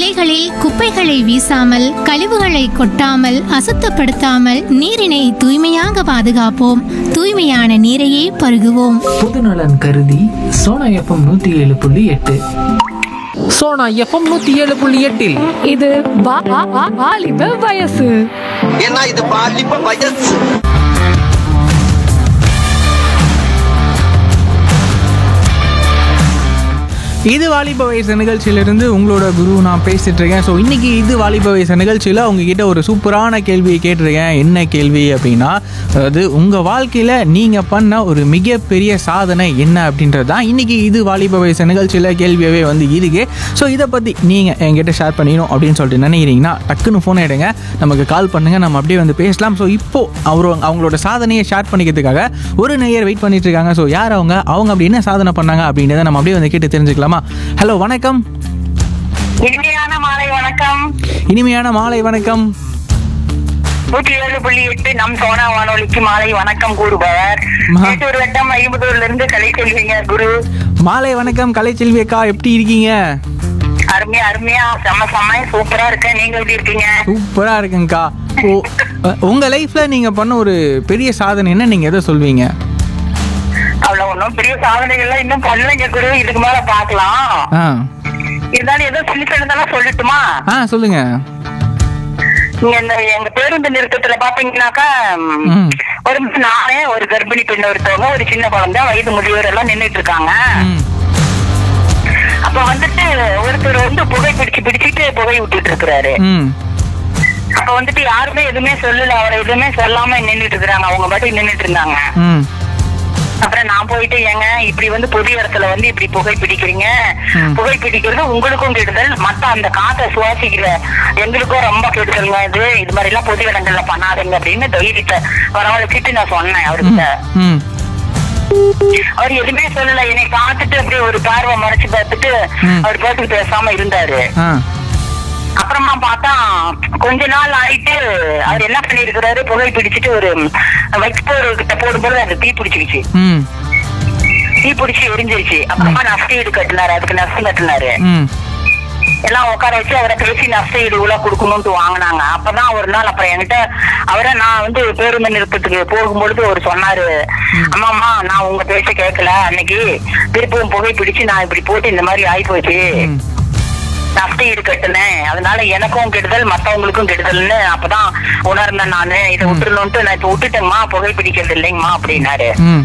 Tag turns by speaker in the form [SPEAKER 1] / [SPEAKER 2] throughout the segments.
[SPEAKER 1] சாலைகளில் குப்பைகளை வீசாமல் கழிவுகளை கொட்டாமல் அசுத்தப்படுத்தாமல் நீரினை தூய்மையாக பாதுகாப்போம் தூய்மையான நீரையே பருகுவோம்
[SPEAKER 2] பொதுநலன் கருதி சோனா எஃப்எம் நூத்தி ஏழு புள்ளி எட்டு சோனா எஃப்எம் நூத்தி ஏழு புள்ளி எட்டில்
[SPEAKER 3] இது வா- வா- வா- வாலிப வயசு
[SPEAKER 4] ஏன்னா இது பாலிப்ப வயசு
[SPEAKER 5] இது வாலிப வயசு நிகழ்ச்சியிலிருந்து உங்களோட குரு நான் பேசிட்டு இருக்கேன் ஸோ இன்னைக்கு இது வாலிப வயசு நிகழ்ச்சியில் உங்ககிட்ட ஒரு சூப்பரான கேள்வியை கேட்டிருக்கேன் என்ன கேள்வி அப்படின்னா அதாவது உங்கள் வாழ்க்கையில் நீங்கள் பண்ண ஒரு மிகப்பெரிய சாதனை என்ன அப்படின்றது தான் இன்னைக்கு இது வாலிப வயசு நிகழ்ச்சியில் கேள்வியாகவே வந்து இருக்கு ஸோ இதை பற்றி நீங்கள் என்கிட்ட ஷேர் பண்ணிக்கணும் அப்படின்னு சொல்லிட்டு நினைக்கிறீங்கன்னா டக்குன்னு ஃபோன் எடுங்க நமக்கு கால் பண்ணுங்கள் நம்ம அப்படியே வந்து பேசலாம் ஸோ இப்போது அவர் அவங்களோட சாதனையை ஷேர் பண்ணிக்கிறதுக்காக ஒரு நேயர் வெயிட் பண்ணிட்டு இருக்காங்க ஸோ யார் அவங்க அவங்க அப்படி என்ன சாதனை பண்ணாங்க அப்படின்றத நம்ம அப்படியே வந்து கேட்டு தெரிஞ்சுக்கலாமா ஹலோ வணக்கம்
[SPEAKER 6] இனிமையான மாலை வணக்கம்
[SPEAKER 5] இனிமையான மாலை வணக்கம்
[SPEAKER 6] நூற்றி ஏழு புள்ளி எட்டு நம் சோனா வானொலிக்கு மாலை வணக்கம் கூறுபவர்
[SPEAKER 5] மா-
[SPEAKER 6] மேட்டூர் வட்டம் ஐம்பதூர்ல இருந்து கலை செல்வீங்க குரு
[SPEAKER 5] மாலை வணக்கம் கலைச்செல்வி அக்கா எப்படி இருக்கீங்க
[SPEAKER 6] அருமையா அருமையா செம்ம செம்ம சூப்பரா இருக்கேன் நீங்க எப்படி இருக்கீங்க
[SPEAKER 5] சூப்பரா இருக்குங்கக்கா ஓ அஹ், உங்க லைஃப்ல நீங்க பண்ண ஒரு பெரிய சாதனை என்ன நீங்க எதை சொல்வீங்க
[SPEAKER 6] அவ்வளவு ஒண்ணும் பெரிய சாதனைகள்லாம் இன்னும் பண்ணலைங்க குரு இதுக்கு மேல பாக்கலாம்
[SPEAKER 5] ஆ
[SPEAKER 6] இருந்தாலும் ஏதோ சின்ன சின்னதெல்லாம் சொல்லட்டுமா
[SPEAKER 5] ஆ சொல்லுங்க
[SPEAKER 6] இங்க இந்த எங்க பேருந்து நிறுத்தத்துல பாத்தீங்கன்னாக்கா ம்,
[SPEAKER 5] ம்.
[SPEAKER 6] ஒரு நானே ஒரு கர்ப்பிணி பெண் ஒருத்தவங்க ஒரு சின்ன குழந்தை வயது முதியோர் எல்லாம் நின்னுட்டு இருக்காங்க
[SPEAKER 5] ம்
[SPEAKER 6] அப்ப வந்துட்டு ஒருத்தர் வந்து புகை பிடிச்சு பிடிச்சிட்டு புகை விட்டுட்டு இருக்கிறாரு
[SPEAKER 5] ம்
[SPEAKER 6] அப்ப வந்துட்டு யாருமே எதுவுமே சொல்லல அவரை எதுவுமே சொல்லாம நின்னுட்டு இருக்காங்க அவங்க பாட்டுக்கு நின்னுட்டு இருந்தாங்க
[SPEAKER 5] ம்
[SPEAKER 6] அப்புறம் நான் போயிட்டு ஏங்க இப்படி வந்து பொது இடத்துல வந்து இப்படி புகை பிடிக்கிறீங்க
[SPEAKER 5] ம்.
[SPEAKER 6] புகை பிடிக்கிறது உங்களுக்கும் கெடுதல் மத்த அந்த காத்தை சுவாசிக்கிற எங்களுக்கும் ரொம்ப கெடுதல்ங்க இது இது மாதிரி எல்லாம் பொது இடங்கள்ல பண்ணாதீங்க அப்படின்னு தைரியத்தை வரவழைச்சிட்டு நான் சொன்னேன் அவர்கிட்ட
[SPEAKER 5] ம்
[SPEAKER 6] அவர் எதுவுமே சொல்லல என்னை பார்த்துட்டு அப்படியே ஒரு பார்வை மறைச்சு பார்த்துட்டு
[SPEAKER 5] ம்.
[SPEAKER 6] அவர் பாட்டுக்கு பேசாம இருந்தாரு
[SPEAKER 5] ஆ
[SPEAKER 6] அப்புறமா பார்த்தா கொஞ்ச நாள் ஆயிட்டு அவர் என்ன பண்ணிருக்கிறாரு புகை பிடிச்சிட்டு ஒரு வைக்கப்போர் கிட்ட போடும்போது அது தீ பிடிச்சிருச்சு
[SPEAKER 5] ம்
[SPEAKER 6] தீ பிடிச்சி எரிஞ்சிருச்சு அப்புறமா நஷ்ட ஈடு கட்டினாரு அதுக்கு நஷ்டம் கட்டினாரு
[SPEAKER 5] ம்
[SPEAKER 6] எல்லாம் உட்கார வச்சு அவரை பேசி நஷ்ட ஈடு இவ்வளவு கொடுக்கணும்னு வாங்கினாங்க அப்பதான் ஒரு நாள் அப்புறம் என்கிட்ட அவரை நான் வந்து பேருந்து நிறுத்தத்துக்கு போகும்பொழுது அவர் சொன்னாரு அம்மாம்மா நான் உங்க பேச்ச கேட்கல அன்னைக்கு திருப்பவும் புகை பிடிச்சு நான் இப்படி போட்டு இந்த மாதிரி ஆயி போச்சு
[SPEAKER 5] ம்
[SPEAKER 6] நஷ்ட ஈடு கட்டுனேன் அதனால எனக்கும் கெடுதல் மத்தவங்களுக்கும் கெடுதல்னு அப்பதான் உணர்ந்தேன் நானு இதை விட்டுறணும்ட்டு நான் இப்ப விட்டுட்டேங்கம்மா புகை பிடிக்கிறது இல்லைங்கம்மா அப்படின்னாரு
[SPEAKER 5] ம்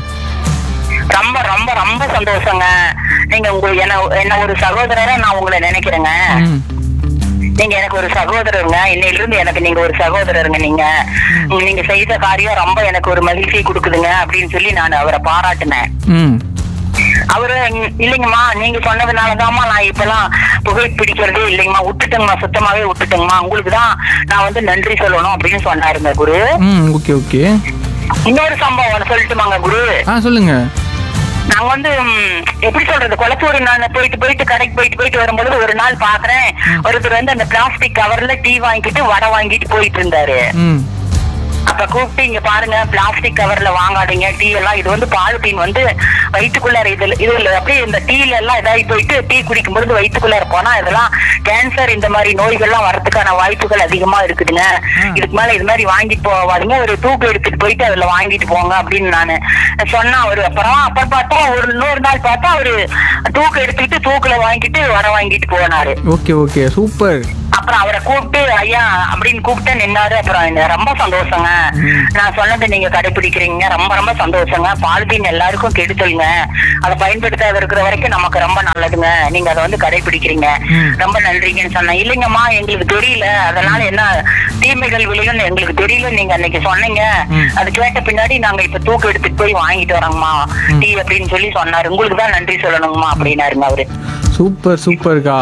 [SPEAKER 6] ரொம்ப ரொம்ப ரொம்ப சந்தோஷங்க நீங்க உங்களுக்கு என்ன என்ன ஒரு சகோதரரா நான் உங்களை நினைக்கிறேங்க
[SPEAKER 5] ம்
[SPEAKER 6] நீங்க எனக்கு ஒரு சகோதரருங்க இன்னையில இருந்து எனக்கு நீங்க ஒரு சகோதரருங்க நீங்க நீங்க செய்த காரியம் ரொம்ப எனக்கு ஒரு மகிழ்ச்சியை கொடுக்குதுங்க அப்படின்னு சொல்லி நான் அவரை பாராட்டினேன்
[SPEAKER 5] ம்
[SPEAKER 6] அவரு "ம், இல்லைங்கம்மா நீங்க சொன்னதுனாலதாம்மா நான் இப்பெல்லாம் புகை பிடிக்கிறதே இல்லைங்கம்மா விட்டுட்டேங்கம்மா சுத்தமாவே விட்டுட்டேங்கம்மா உங்களுக்கு தான் நான் வந்து நன்றி சொல்லணும் அப்படின்னு சொன்னாருங்க குரு
[SPEAKER 5] ம் ஓகே ஓகே
[SPEAKER 6] இன்னொரு சம்பவம் ஒண்ணு சொல்லட்டுமாங்க குரு
[SPEAKER 5] ஆ சொல்லுங்க
[SPEAKER 6] நாங்க வந்து ம், எப்படி சொல்றது குளத்தூர் நான் போயிட்டு போயிட்டு கடைக்கு போயிட்டு போயிட்டு வரும்பொழுது ஒரு நாள் பாக்குறேன் ஒருத்தர் வந்து அந்த பிளாஸ்டிக் கவர்ல டீ வாங்கிட்டு வடை வாங்கிட்டு போயிட்டு இருந்தாரு
[SPEAKER 5] ம்
[SPEAKER 6] அப்ப கூப்பிட்டு இங்க பாருங்க பிளாஸ்டிக் கவர்ல வாங்காதீங்க டீ எல்லாம் இது வந்து பாலித்தீன் வந்து வயிற்றுக்குள்ளார இதுல இதுல அப்படியே இந்த டீல எல்லாம் இதாகி போயிட்டு டீ குடிக்கும் பொழுது வயிற்றுக்குள்ளார போனா இதெல்லாம் கேன்சர் இந்த மாதிரி நோய்கள்லாம் வரதுக்கான வாய்ப்புகள் அதிகமா இருக்குதுங்க இதுக்கு மேல இது மாதிரி வாங்கிட்டு போவாதீங்க ஒரு தூக்கு எடுத்துட்டு போயிட்டு அதுல வாங்கிட்டு போங்க அப்படின்னு நானு சொன்னா அவரு அப்புறம் அப்புறம் பார்த்தா ஒரு இன்னொரு நாள் பார்த்தா அவரு தூக்கு எடுத்துக்கிட்டு தூக்குல வாங்கிட்டு வர வாங்கிட்டு போனாரு
[SPEAKER 5] ஓகே ஓகே சூப்பர்
[SPEAKER 6] அப்புறம் அவரை கூப்பிட்டு ஐயா அப்படின்னு கூப்பிட்டு நின்னாரு அப்புறம் இந்த ரொம்ப சந்தோஷங்க நான் சொன்னதை நீங்க கடைபிடிக்கிறீங்க ரொம்ப ரொம்ப சந்தோஷங்க பாலித்தீன் எல்லாருக்கும் கெடுதலுங்க அதை பயன்படுத்தாத இருக்கிற வரைக்கும் நமக்கு ரொம்ப நல்லதுங்க நீங்க அதை வந்து கடைபிடிக்கிறீங்க ரொம்ப நன்றிங்கன்னு சொன்னேன் இல்லைங்கம்மா எங்களுக்கு தெரியல அதனால என்ன தீமைகள் விளையும்னு எங்களுக்கு தெரியல நீங்க அன்னைக்கு சொன்னீங்க அது கேட்ட பின்னாடி நாங்க இப்ப தூக்கு எடுத்துட்டு போய் வாங்கிட்டு வரோங்கம்மா டீ அப்படின்னு சொல்லி சொன்னாரு உங்களுக்கு தான் நன்றி சொல்லணுங்கம்மா அப்படின்னாருங்க அவரு
[SPEAKER 5] சூப்பர் சூப்பர்க்கா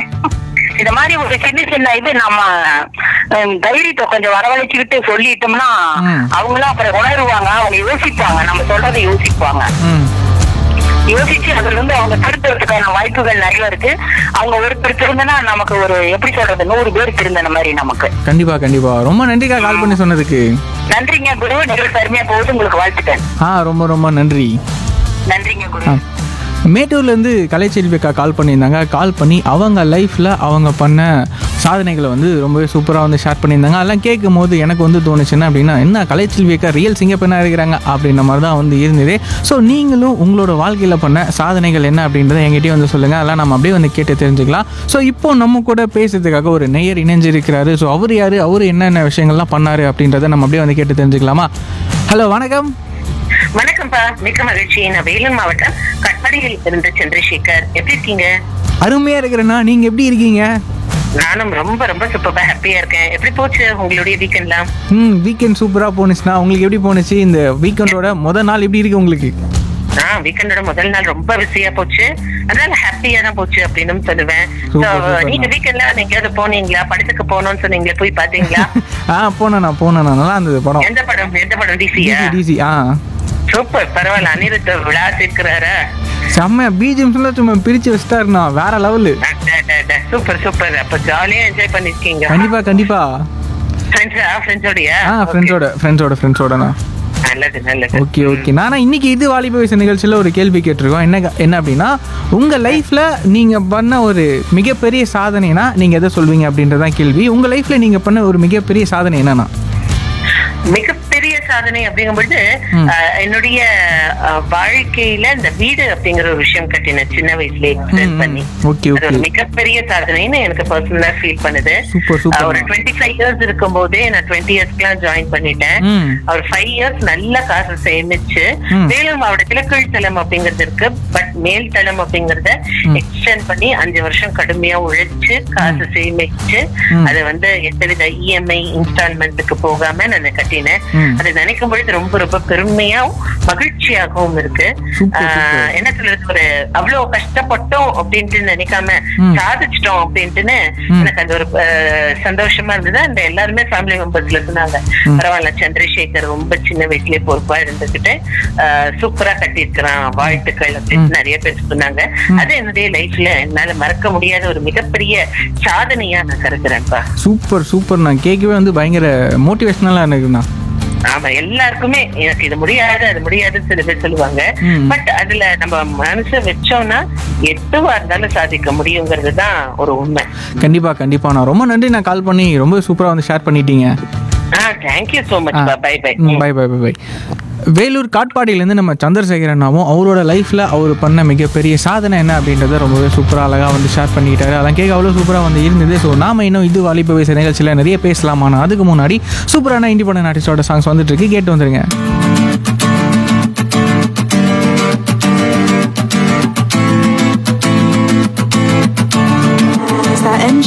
[SPEAKER 6] இந்த மாதிரி ஒரு சின்ன சின்ன இது நம்ம ஹம், தைரியத்தை கொஞ்சம் வரவழைச்சுக்கிட்டு சொல்லிட்டோம்னா
[SPEAKER 5] ம்.
[SPEAKER 6] அவங்களும் அப்புறம் உணருவாங்க அவங்க யோசிப்பாங்க நம்ம சொல்றதை யோசிப்பாங்க
[SPEAKER 5] ம்
[SPEAKER 6] யோசிச்சு அதுல இருந்து அவங்க திருத்துறதுக்கான வாய்ப்புகள் நிறைய இருக்கு அவங்க ஒருத்தர் திருந்தனா நமக்கு ஒரு எப்படி சொல்றது நூறு பேர் திருந்தன மாதிரி நமக்கு
[SPEAKER 5] கண்டிப்பா கண்டிப்பா ரொம்ப நன்றிக்கா கால் பண்ணி சொன்னதுக்கு
[SPEAKER 6] நன்றிங்க குரு நிகழ்ச்சி அருமையா போகுது உங்களுக்கு வாழ்த்துக்கள்
[SPEAKER 5] ஆ ரொம்ப ரொம்ப நன்றி
[SPEAKER 6] நன்றிங்க
[SPEAKER 5] ஆ
[SPEAKER 6] குரு
[SPEAKER 5] மேட்டூர்லேருந்து கலைச்செல்வி அக்கா கால் பண்ணியிருந்தாங்க கால் பண்ணி அவங்க லைஃப்பில் அவங்க பண்ண சாதனைகளை வந்து ரொம்பவே சூப்பராக வந்து ஷேர் பண்ணியிருந்தாங்க அதெல்லாம் கேட்கும் போது எனக்கு வந்து தோணுச்சுன்னா அப்படின்னா என்ன கலைச்செல்வி அக்கா ரியல் சிங்கப்பெண்ணாக இருக்கிறாங்க அப்படின்ற மாதிரி தான் வந்து இருந்தது ஸோ நீங்களும் உங்களோட வாழ்க்கையில் பண்ண சாதனைகள் என்ன அப்படின்றத என்கிட்டயே வந்து சொல்லுங்கள் அதெல்லாம் நம்ம அப்படியே வந்து கேட்டு தெரிஞ்சுக்கலாம் ஸோ இப்போ நம்ம கூட பேசுறதுக்காக ஒரு நேயர் இணைஞ்சிருக்கிறாரு ஸோ அவர் யார் அவர் என்னென்ன விஷயங்கள்லாம் பண்ணாரு அப்படின்றத நம்ம அப்படியே வந்து கேட்டு தெரிஞ்சுக்கலாமா ஹலோ வணக்கம்
[SPEAKER 6] வணக்கம்ப்பா மிக்க மகிழ்ச்சி நான் வேலூர் மாவட்டம் கட்பாடியில் இருந்து சந்திரசேகர் எப்படி இருக்கீங்க
[SPEAKER 5] அருமையாக இருக்கிறேண்ணா நீங்கள் எப்படி இருக்கீங்க
[SPEAKER 6] நானும் ரொம்ப ரொம்ப சூப்பரா ஹாப்பியா இருக்கேன் எப்படி போச்சு உங்களுடைய வீக்கெண்ட்லாம்
[SPEAKER 5] ம் வீக்கெண்ட் சூப்பராக போணுச்சுண்ணா உங்களுக்கு எப்படி போணுச்சு இந்த வீக்கெண்டோட முத நாள் எப்படி இருக்கு உங்களுக்கு
[SPEAKER 6] ஆ வீக்கெண்டோட முதல் நாள் ரொம்ப பிஸியா போச்சு அதனால ஹாப்பியா தான் போச்சு அப்படின்னு சொல்லுவேன்
[SPEAKER 5] Super,
[SPEAKER 6] So,
[SPEAKER 5] super,
[SPEAKER 6] நீங்க
[SPEAKER 5] ma'am.
[SPEAKER 6] வீக்கெண்ட்ல எங்கேயாவது போனீங்களா படத்துக்கு போனோம்னு சொன்னீங்களே போய் பாத்தீங்களா
[SPEAKER 5] ஆ போனேண்ணா போனேண்ணா நல்லா இருந்தது படம்
[SPEAKER 6] எந்த படம் எந்த படம் டிசியா
[SPEAKER 5] டிசி டிசி ஆ
[SPEAKER 6] சூப்பர் பரவாயில்ல அனிருத்த விழா இருக்கிறாரா
[SPEAKER 5] செம்ம பிஜிஎம்ஸ்லாம் சும்மா பிரித்து வச்சுட்டாருண்ணா வேற லெவலு
[SPEAKER 6] சூப்பர் சூப்பர் அப்ப ஜாலியா என்ஜாய் பண்ணிருக்கீங்க
[SPEAKER 5] கண்டிப்பாக கண்டிப்பாக
[SPEAKER 6] ஃப்ரெண்ட்ஸா ஃப்ரெண்ட்ஸோடய
[SPEAKER 5] ஆ ஃப்ரெண்ட்ஸோட ஃப்ரெண்ட்ஸோட ஃப்ரெண்ட்ஸோடண்ணா
[SPEAKER 6] நல்லது நல்லது
[SPEAKER 5] ஓகே ஓகே நானா இன்னைக்கு இது வாலிப வயசு நிகழ்ச்சியில் ஒரு கேள்வி கேட்டிருக்கோம் என்ன என்ன அப்படின்னா உங்கள் லைஃப்பில் நீங்கள் பண்ண ஒரு மிகப்பெரிய சாதனைனா நீங்கள் எதை சொல்வீங்க அப்படின்றதான் கேள்வி உங்கள் லைஃப்பில் நீங்கள் பண்ண ஒரு மிகப்பெரிய சாதனை என்னன்னா
[SPEAKER 6] மிகப்பெரிய சாதனை அப்படிங்கும்பொழுது
[SPEAKER 5] ம்.
[SPEAKER 6] அஹ், என்னுடைய அஹ், வாழ்க்கையில இந்த வீடு அப்படிங்கிற ஒரு விஷயம் கட்டினேன் சின்ன வயசுலயே extend
[SPEAKER 5] ம்,
[SPEAKER 6] பண்ணி
[SPEAKER 5] okay,
[SPEAKER 6] அது ஒரு
[SPEAKER 5] okay.
[SPEAKER 6] மிகப்பெரிய சாதனைன்னு எனக்கு பர்சனலா ஃபீல் பண்ணுது
[SPEAKER 5] Super, super.
[SPEAKER 6] அஹ், ஒரு டுவெண்ட்டி ஃபைவ் இயர்ஸ் இருக்கும் போதே நான் டுவெண்ட்டி இயர்ஸ்க்குலாம் ஜாயின் பண்ணிட்டேன்
[SPEAKER 5] ம்.
[SPEAKER 6] ஒரு ஃபைவ் இயர்ஸ் நல்ல காசு சேமிச்சு
[SPEAKER 5] ம்.
[SPEAKER 6] வேலூர் மாவட்டத்துல கீழ்த்தளம் அப்படிங்கிறது இருக்கு பட் மேல் தளம் அப்படிங்கறத எக்ஸ்டெண்ட் பண்ணி அஞ்சு வருஷம் கடுமையா உழைச்சு காசு சேமிச்சு
[SPEAKER 5] ம்.
[SPEAKER 6] அதை வந்து எந்தவித இஎம்ஐ இன்ஸ்டால்மெண்ட்டுக்கு போகாம நான் கட்டினேன்
[SPEAKER 5] ம்.
[SPEAKER 6] அதை நினைக்கும் பொழுது ரொம்ப ரொம்ப பெருமையாவும் மகிழ்ச்சியாகவும் இருக்கு
[SPEAKER 5] Super,
[SPEAKER 6] ஆஹ்,
[SPEAKER 5] super.
[SPEAKER 6] என்ன சொல்றது ஒரு அவ்வளவு கஷ்டப்பட்டோம் அப்படின்ட்டு நினைக்காம
[SPEAKER 5] ம்.
[SPEAKER 6] சாதிச்சிட்டோம் அப்படின்ட்டுன்னு
[SPEAKER 5] ம்.
[SPEAKER 6] எனக்கு அது ஒரு அஹ், சந்தோஷமா இருந்தது அந்த எல்லாருமே ஃபேமிலி மெம்பர்ஸ்ல சொன்னாங்க
[SPEAKER 5] ம்.
[SPEAKER 6] பரவாயில்ல சந்திரசேகர் ரொம்ப சின்ன வயசுலயே பொறுப்பா இருந்துகிட்டு ஆஹ், சூப்பரா கட்டியிருக்கிறான் வாழ்த்துக்கள் அப்படின்னு நிறைய பேர் சொன்னாங்க அது என்னுடைய லைஃப்ல என்னால மறக்க முடியாத ஒரு மிகப்பெரிய சாதனையா நான் கருதுறேன்ப்பா
[SPEAKER 5] சூப்பர் சூப்பர் நான் கேட்கவே வந்து பயங்கர மோட்டிவேஷ்னலாக இருக்குண்ணா
[SPEAKER 6] ஆமா எல்லாருக்குமே எனக்கு இது முடியாது அது முடியாதுன்னு சில பேர் சொல்லுவாங்க
[SPEAKER 5] ம்.
[SPEAKER 6] பட் அதுல நம்ம மனசை வச்சோம்னா எதுவா இருந்தாலும் சாதிக்க முடியுங்கிறது தான் ஒரு உண்மை
[SPEAKER 5] கண்டிப்பாக கண்டிப்பாக நான் ரொம்ப நன்றி நான் கால் பண்ணி ரொம்ப சூப்பராக வந்து ஷேர் பண்ணிட்டீங்க
[SPEAKER 6] ஆ thank you so much bye bye
[SPEAKER 5] bye bye bye bye Vellore காட்பாடியிலேருந்து நம்ம சந்திரசேகர் அண்ணாவும் அவரோட லைஃப்பில் அவர் பண்ண மிகப்பெரிய சாதனை என்ன அப்படின்றத ரொம்பவே சூப்பராக அழகாக வந்து ஷேர் பண்ணிக்கிட்டாரு அதெல்லாம் கேட்க அவ்வளோ சூப்பராக வந்து இருந்தது ஸோ நாம இன்னும் இது வாலிப வயசு நிகழ்ச்சியில் நிறைய பேசலாம் ஆனால் அதுக்கு முன்னாடி சூப்பரான இண்டிபெண்டன்ட் ஆர்டிஸ்டோட சாங்ஸ் வந்துட்டு இருக்கு கேட்டு வந்துருங்க
[SPEAKER 7] It's that MJ